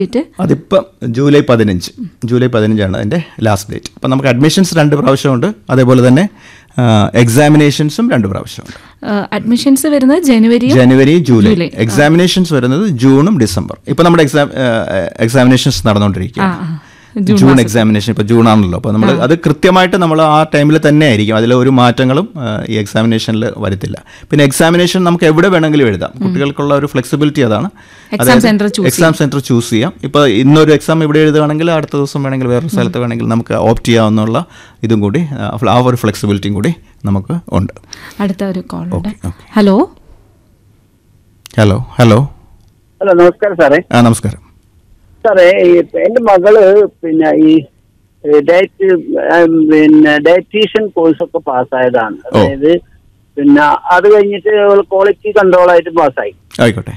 Date അതിപ്പം July പതിനഞ്ച് July പതിനഞ്ചാണ് അതിൻ്റെ ലാസ്റ്റ് ഡേറ്റ് അപ്പം നമുക്ക് അഡ്മിഷൻസ് രണ്ട് പ്രാവശ്യമുണ്ട് അതേപോലെ തന്നെ എക്സാമിനേഷൻസും രണ്ട് പ്രാവശ്യമുണ്ട് അഡ്മിഷൻസ് വരുന്നത് ജനുവരി ജനുവരി ജൂലൈ ജൂലൈ. എക്സാമിനേഷൻസ് വരുന്നത് ജൂണും ഡിസംബർ ഇപ്പം നമ്മുടെ എക്സാം എക്സാമിനേഷൻസ് നടന്നുകൊണ്ടിരിക്കുക ജൂൺ എക്സാമിനേഷൻ ഇപ്പോൾ ജൂൺ ആണല്ലോ അപ്പോൾ നമ്മൾ അത് കൃത്യമായിട്ട് നമ്മൾ ആ ടൈമിൽ തന്നെ ആയിരിക്കും അതിൽ ഒരു മാറ്റങ്ങളും ആ, ഈ എക്സാമിനേഷനിൽ വരത്തില്ല പിന്നെ എക്സാമിനേഷൻ നമുക്ക് എവിടെ വേണമെങ്കിലും എഴുതാം കുട്ടികൾക്കുള്ള ഒരു ഫ്ലെക്സിബിലിറ്റി അതാണ് Exam center choose exam centre choose ചെയ്യാം ഇപ്പോൾ ഇന്നൊരു എക്സാം ഇവിടെ എഴുതുകയാണെങ്കിൽ അടുത്ത ദിവസം വേണമെങ്കിൽ വേറൊരു സ്ഥലത്ത് വേണമെങ്കിൽ നമുക്ക് ഓപ്റ്റ് ചെയ്യാവുന്നുള്ള ഇതും കൂടി ആ, ആ ഒരു ഫ്ലെക്സിബിലിറ്റിയും കൂടി നമുക്ക് ഉണ്ട് അടുത്ത ഒരു കോൾ ഉണ്ട് okay, okay. Hello hello hello hello നമസ്കാരം സാറേ ആ നമസ്കാരം സാറേ ഈ എന്റെ മകള് പിന്നെ ഈ ഡയറ്റ് പിന്നെ ഡയറ്റീഷ്യൻ കോഴ്സ് ഒക്കെ പാസ്സായതാണ് ഓ. അതായത് പിന്നെ അത് കഴിഞ്ഞിട്ട് ക്വാളിറ്റി കൺട്രോൾ ആയിട്ട് പാസ്സായി ആയിക്കോട്ടെ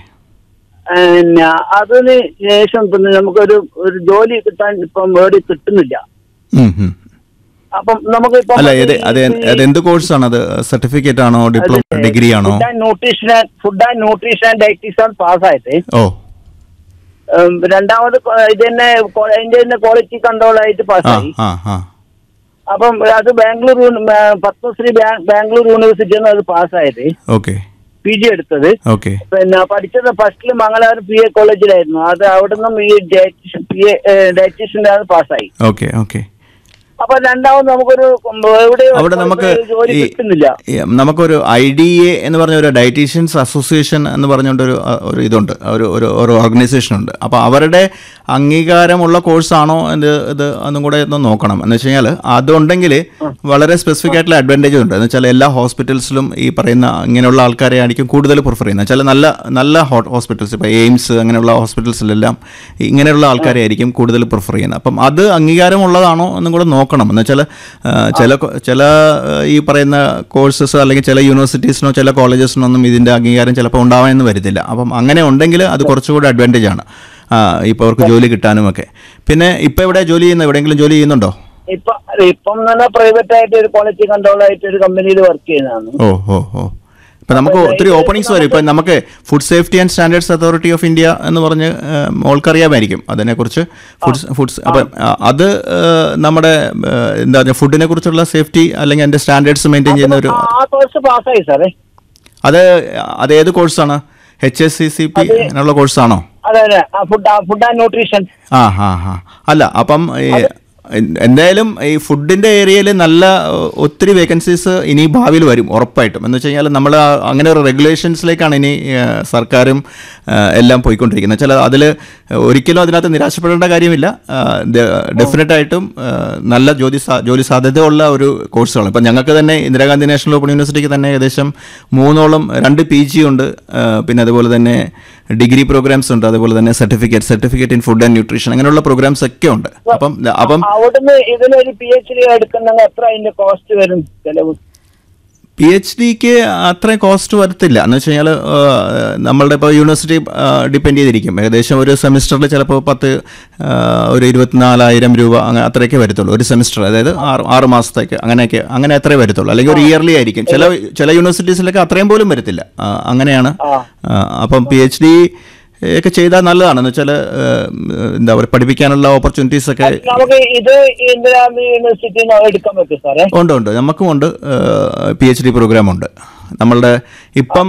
പിന്നെ അതിന് ശേഷം പിന്നെ നമുക്കൊരു ഒരു ജോലി കിട്ടാൻ ഇപ്പം വേടി കിട്ടുന്നില്ല ഉം, ഉം. അപ്പം നമുക്ക് ഇപ്പം അല്ല ഇത് അത് അത് എന്ത് കോഴ്സാണ് അത് സർട്ടിഫിക്കറ്റ് ആണോ ഡിപ്ലോമ ഡിഗ്രി ആണോ food and nutrition food and nutrition and dietitian പാസ്സായിട്ട് ഓ ഉം, രണ്ടാമത് കൊ- ഇത് തന്നെ കൊ- അതിന്റെ തന്നെ ക്വാളിറ്റി കൺട്രോൾ ആയിട്ട് ആ പാസ്സായി ആ ആ അപ്പം അത് ബാംഗ്ലൂർ യൂണി- ബാ- പത്മശ്രീ ബാ- ബാംഗ്ലൂർ യൂണിവേഴ്സിറ്റിയാണ് അത് പാസ്സായത് ഓക്കെ പി ജി എടുത്തത് ഓക്കെ പിന്നെ പഠിച്ചത് ഫസ്റ്റിൽ മംഗലാപുരം പി എ കോളേജിലായിരുന്നു അത് അവിടെ നിന്നും ഈ ഡയറ്റീഷ്യൻ പി എ ഡയറ്റീഷ്യൻ്റെ അത് പാസ്സായി ഓക്കെ ഓക്കെ അപ്പൊ രണ്ടാമത് നമുക്കൊരു എവിടെ അവിടെ നമുക്ക് ജോലി ഈ കിട്ടുന്നില്ല ഈ നമുക്കൊരു ഐ ഡി എ എന്ന് പറഞ്ഞ ഒരു ഡയറ്റീഷ്യൻസ് അസോസിയേഷൻ എന്ന് പറഞ്ഞുകൊണ്ടൊരു അ, ഒരു ഇതുണ്ട് ഒരു ഒരു ഒരു ഓർഗനൈസേഷൻ ഉണ്ട് അപ്പോൾ അവരുടെ അംഗീകാരമുള്ള കോഴ്സാണോ ഇത് ഇത് ഒന്നും കൂടെ ഒന്ന് നോക്കണം എന്ന് വെച്ച് കഴിഞ്ഞാൽ അതുണ്ടെങ്കിൽ വളരെ സ്പെസിഫിക് ആയിട്ടുള്ള അഡ്വാൻറ്റേജ് ഉണ്ട് എന്ന് വെച്ചാൽ എല്ലാ ഹോസ്പിറ്റൽസിലും ഈ പറയുന്ന ഇങ്ങനെയുള്ള ആൾക്കാരെ ആയിരിക്കും കൂടുതൽ പ്രിഫർ ചെയ്യുന്നത് വെച്ചാൽ നല്ല നല്ല ഹോട്ട് ഹോസ്പിറ്റൽസ് ഇപ്പോൾ എയിംസ് അങ്ങനെയുള്ള ഹോസ്പിറ്റൽസിലെല്ലാം ഇങ്ങനെയുള്ള ആൾക്കാരെ ആയിരിക്കും കൂടുതൽ പ്രിഫർ ചെയ്യുന്നത് അപ്പം അത് അംഗീകാരമുള്ളതാണോ എന്നും കൂടെ നോക്കണം എന്ന് വെച്ചാൽ ചില കൊ- ചില ആ, ഈ പറയുന്ന കോഴ്സസ് അല്ലെങ്കിൽ ചില യൂണിവേഴ്സിറ്റീസിനോ ചില കോളേജസിനോ ഒന്നും ഇതിൻ്റെ അംഗീകാരം ചിലപ്പോൾ ഉണ്ടാവാമെന്ന് വരത്തില്ല അപ്പം അങ്ങനെ ഉണ്ടെങ്കിൽ അത് കുറച്ചുകൂടി അഡ്വാൻറ്റേജ് ആണ് ഇപ്പോൾ അവർക്ക് ജോലി കിട്ടാനും ഒക്കെ പിന്നെ ഇപ്പോൾ എവിടെ ജോലി ചെയ്യുന്നത് എവിടെയെങ്കിലും ജോലി ചെയ്യുന്നുണ്ടോ ഇപ്പൊ ഇപ്പം തന്നെ പ്രൈവറ്റ് ആയിട്ട് ഒരു ക്വാളിറ്റി കൺട്രോൾ ആയിട്ട് ഒരു കമ്പനിയിൽ വർക്ക് ചെയ്യുന്നതാണ് ഓ ഓ ഓ ഇപ്പം നമുക്ക് ഒത്തിരി ഓപ്പണിങ്സ് വരും ഇപ്പം നമുക്ക് food safety and standards authority of India എന്ന് പറഞ്ഞ് ഏഹ്, മോൾക്കറിയാമായിരിക്കും അതിനെക്കുറിച്ച് ഫുഡ്സ് ഫുഡ്സ് അപ്പം ആ, അത് ഏഹ്, നമ്മുടെ ഏഹ്, എന്താ പറയുക ഫുഡിനെ കുറിച്ചുള്ള സേഫ്റ്റി അല്ലെങ്കിൽ അതിൻ്റെ സ്റ്റാൻഡേർഡ്സ് മെയിൻറ്റെയിൻ ചെയ്യുന്ന ഒരു ആ കോഴ്സ് പാസ്സായി സാറേ അത് അത് ഏത് കോഴ്സാണ് H S C C P അങ്ങനെയുള്ള കോഴ്സാണോ അതെ അതെ ഫുഡ് ഫുഡ് ആൻഡ് ന്യൂട്രീഷൻ ആ ഹാ ഹാ അല്ല അപ്പം ഈ എ- എന്തായാലും ഈ ഫുഡിൻ്റെ ഏരിയയിൽ നല്ല ഏഹ്, ഒത്തിരി വേക്കൻസീസ് ഇനി ഭാവിയിൽ വരും ഉറപ്പായിട്ടും എന്ന് വെച്ച് കഴിഞ്ഞാൽ നമ്മൾ അങ്ങനെ ഒരു റെഗുലേഷൻസിലേക്കാണ് ഇനി ഏഹ്, സർക്കാരും ഏഹ്, എല്ലാം പോയിക്കൊണ്ടിരിക്കുന്നത് വെച്ചാൽ അതിൽ ഒരിക്കലും അതിനകത്ത് നിരാശപ്പെടേണ്ട കാര്യമില്ല ഡെഫിനറ്റ് ആയിട്ടും ഏഹ്, നല്ല ജോലി സാ- ജോലി സാധ്യതയുള്ള ഒരു കോഴ്സുകൾ ഇപ്പം ഞങ്ങൾക്ക് തന്നെ ഇന്ദിരാഗാന്ധി നാഷണൽ ഓപ്പൺ യൂണിവേഴ്സിറ്റിക്ക് തന്നെ ഏകദേശം മൂന്നോളം രണ്ട് പി ജി ഉണ്ട് ഏഹ്, പിന്നെ അതുപോലെ തന്നെ ഡിഗ്രി പ്രോഗ്രാംസ് ഉണ്ട് അതുപോലെ തന്നെ certificate certificate in food and nutrition അങ്ങനെയുള്ള പ്രോഗ്രാംസ് ഒക്കെ ഉണ്ട് അപ്പം അപ്പം അവിടുന്ന് ഇതിനൊരു പി എച്ച് ഡി എടുക്കുന്നെങ്കിൽ എത്ര അതിന്റെ കോസ്റ്റ് വരും ചെലവ് പി എച്ച് ഡിക്ക് അത്രയും കോസ്റ്റ് വരത്തില്ല എന്ന് വെച്ച് കഴിഞ്ഞാൽ നമ്മളുടെ ഇപ്പോൾ യൂണിവേഴ്സിറ്റി ഡിപ്പെൻഡ് ചെയ്തിരിക്കും ഏകദേശം ഒരു സെമിസ്റ്ററിൽ ചിലപ്പോൾ പത്ത് ആ, ഒരു ഇരുപത്തിനാലായിരം രൂപ അങ്ങനെ അത്രയൊക്കെ വരത്തുള്ളൂ ഒരു സെമിസ്റ്റർ അതായത് ആറ് ആറ് മാസത്തേക്ക് അങ്ങനെയൊക്കെ അങ്ങനെ അത്രേ വരത്തുള്ളൂ അല്ലെങ്കിൽ ഒരു ഇയർലി ആയിരിക്കും ചില ചില യൂണിവേഴ്സിറ്റീസിലൊക്കെ അത്രയും പോലും വരത്തില്ല ആ, അങ്ങനെയാണ് ആ, അപ്പം പി എച്ച് ഡി ഒക്കെ ചെയ്താൽ നല്ലതാണ് എന്ന് വെച്ചാൽ എന്താ പറയുക പഠിപ്പിക്കാനുള്ള ഓപ്പർച്യൂണിറ്റീസ് ഒക്കെ നമുക്ക് ഇത് ഇന്ദിരാഗാന്ധി യൂണിവേഴ്സിറ്റിയിൽ നിന്ന് എടുക്കാൻ പറ്റും സാറേ ഉണ്ട് ഉണ്ട് നമുക്കും ഉണ്ട് പി എച്ച് ഡി പ്രോഗ്രാം ഉണ്ട് നമ്മളുടെ ഇപ്പം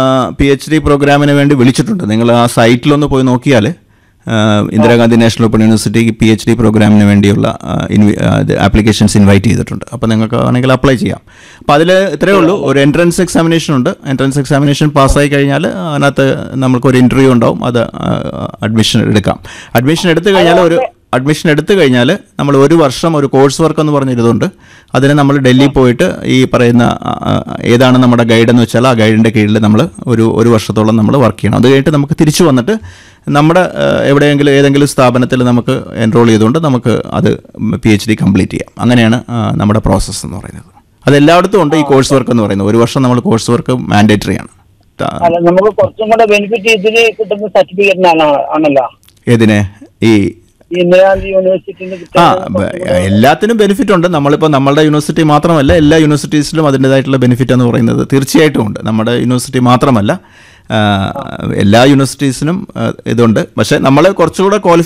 പി എച്ച് ഡി പ്രോഗ്രാമിന് വേണ്ടി വിളിച്ചിട്ടുണ്ട് നിങ്ങൾ ആ സൈറ്റിലൊന്ന് പോയി നോക്കിയാൽ Indira Gandhi national open university P H D പ്രോഗ്രാമിന് വേണ്ടിയുള്ള ആപ്ലിക്കേഷൻസ് ഇൻവൈറ്റ് ചെയ്തിട്ടുണ്ട് അപ്പോൾ നിങ്ങൾക്ക് വേണമെങ്കിൽ അപ്ലൈ ചെയ്യാം അപ്പോൾ അതിൽ ഇത്രയേ ഉള്ളൂ ഒരു എൻട്രൻസ് എക്സാമിനേഷൻ ഉണ്ട് എൻട്രൻസ് എക്സാമിനേഷൻ പാസ്സായി കഴിഞ്ഞാൽ അതിനകത്ത് നമുക്കൊരു ഇൻ്റർവ്യൂ ഉണ്ടാവും അത് അഡ്മിഷൻ എടുക്കാം അഡ്മിഷൻ എടുത്തു കഴിഞ്ഞാൽ ഒരു അഡ്മിഷൻ എടുത്തു കഴിഞ്ഞാൽ നമ്മൾ ഒരു വർഷം ഒരു കോഴ്സ് വർക്ക് എന്ന് പറഞ്ഞിരുന്നുണ്ട് അതിന് നമ്മൾ ഡൽഹി പോയിട്ട് ഈ പറയുന്ന ആ, ആ, ഏതാണ് നമ്മുടെ ഗൈഡ് എന്ന് വെച്ചാൽ ആ ഗൈഡിൻ്റെ കീഴിൽ നമ്മൾ ഒരു ഒരു വർഷത്തോളം നമ്മൾ വർക്ക് ചെയ്യണം അത് കഴിഞ്ഞിട്ട് നമുക്ക് തിരിച്ചു വന്നിട്ട് നമ്മുടെ ആ, എവിടെയെങ്കിലും ഏതെങ്കിലും സ്ഥാപനത്തിൽ നമുക്ക് എൻറോൾ ചെയ്തുകൊണ്ട് നമുക്ക് അത് പി എച്ച് ഡി കംപ്ലീറ്റ് ചെയ്യാം അങ്ങനെയാണ് ആ, നമ്മുടെ പ്രോസസ്സ് എന്ന് പറയുന്നത് അത് എല്ലായിടത്തും ഉണ്ട് ഈ കോഴ്സ് വർക്ക് എന്ന് പറയുന്നത് ഒരു വർഷം നമ്മൾ കോഴ്സ് വർക്ക് മാൻഡേറ്ററി ആണ് ത- അല്ല നമുക്ക് കുറച്ചും കൂടെ ബെനിഫിറ്റ് ഇതിന് കിട്ടുന്ന സർട്ടിഫിക്കറ്റിനാണ് ആണല്ലോ ഏതിന് ഈ ഈ ഇന്ദിരാഗാന്ധി യൂണിവേഴ്സിറ്റിയിൽ ആ കിട്ടുന്ന ബ- എല്ലാത്തിനും ബെനിഫിറ്റ് ഉണ്ട് നമ്മളിപ്പോൾ നമ്മളുടെ യൂണിവേഴ്സിറ്റി മാത്രമല്ല എല്ലാ യൂണിവേഴ്സിറ്റീസിലും അതിൻ്റെതായിട്ടുള്ള ബെനിഫിറ്റ് എന്ന് പറയുന്നത് തീർച്ചയായിട്ടും ഉണ്ട് നമ്മുടെ യൂണിവേഴ്സിറ്റി മാത്രമല്ല എല്ലാ യൂണിവേഴ്സിറ്റീസിനും ആ, ഇതുണ്ട് പക്ഷേ നമ്മൾ കുറച്ചുകൂടെ ക്വാളിഫൈ